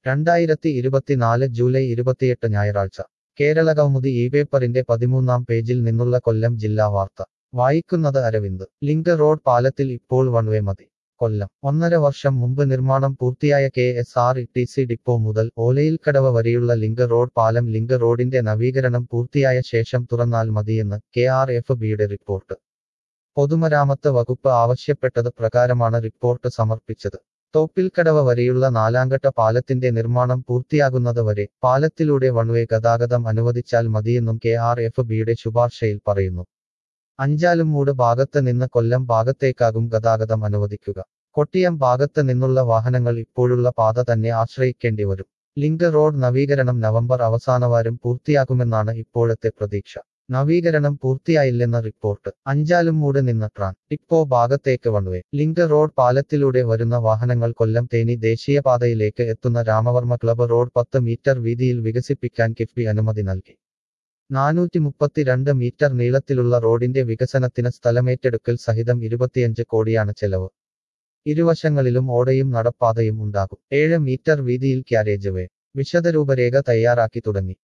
രണ്ടായിരത്തി ഇരുപത്തിനാല് ജൂലൈ ഇരുപത്തിയെട്ട് ഞായറാഴ്ച കേരള കൗമുദി ഈ പേപ്പറിന്റെ പതിമൂന്നാം പേജിൽ നിന്നുള്ള കൊല്ലം ജില്ലാ വാർത്ത വായിക്കുന്നത് അരവിന്ദ് ലിങ്ക് റോഡ് പാലത്തിൽ ഇപ്പോൾ വൺവേ മതി കൊല്ലം ഒന്നര വർഷം മുമ്പ് നിർമ്മാണം പൂർത്തിയായ K S R T C depot മുതൽ ഓലയിൽക്കടവ് വരെയുള്ള ലിങ്ക് റോഡ് പാലം ലിങ്ക് റോഡിന്റെ നവീകരണം പൂർത്തിയായ ശേഷം തുറന്നാൽ മതിയെന്ന് കെ ആർ എഫ് ബിയുടെ റിപ്പോർട്ട് പൊതുമരാമത്ത് വകുപ്പ് ആവശ്യപ്പെട്ടത് പ്രകാരമാണ് റിപ്പോർട്ട് സമർപ്പിച്ചത് തോപ്പിൽക്കടവ് വരെയുള്ള നാലാംഘട്ട പാലത്തിന്റെ നിർമ്മാണം പൂർത്തിയാകുന്നത് വരെ പാലത്തിലൂടെ വൺവേ ഗതാഗതം അനുവദിച്ചാൽ മതിയെന്നും കെ ആർ എഫ് ബിയുടെ ശുപാർശയിൽ പറയുന്നു അഞ്ചാലുംമൂട് ഭാഗത്ത് നിന്ന് കൊല്ലം ഭാഗത്തേക്കാകും ഗതാഗതം അനുവദിക്കുക കൊട്ടിയം ഭാഗത്ത് നിന്നുള്ള വാഹനങ്ങൾ ഇപ്പോഴുള്ള പാത തന്നെ ആശ്രയിക്കേണ്ടി വരും ലിങ്ക് റോഡ് നവീകരണം നവംബർ അവസാനവാരം പൂർത്തിയാക്കുമെന്നാണ് ഇപ്പോഴത്തെ പ്രതീക്ഷ നവീകരണം പൂർത്തിയായില്ലെന്ന റിപ്പോർട്ട് അഞ്ചാലുംമൂട് നിന്ന് ട്രാൻ ടിപ്പോ ഭാഗത്തേക്ക് വൺവേ ലിങ്ക് റോഡ് പാലത്തിലൂടെ വരുന്ന വാഹനങ്ങൾ കൊല്ലം തേനി ദേശീയപാതയിലേക്ക് എത്തുന്ന രാമവർമ്മ ക്ലബ് റോഡ് പത്ത് മീറ്റർ വീതിയിൽ വികസിപ്പിക്കാൻ കിഫ്ബി അനുമതി നൽകി നാനൂറ്റി മുപ്പത്തിരണ്ട് മീറ്റർ നീളത്തിലുള്ള റോഡിന്റെ വികസനത്തിന് സ്ഥലമേറ്റെടുക്കൽ സഹിതം ഇരുപത്തിയഞ്ച് കോടിയാണ് ചെലവ് ഇരുവശങ്ങളിലും ഓടയും നടപ്പാതയും ഉണ്ടാകും ഏഴ് മീറ്റർ വീതിയിൽ ക്യാരേജ് വേ വിശദരൂപരേഖ തയ്യാറാക്കി തുടങ്ങി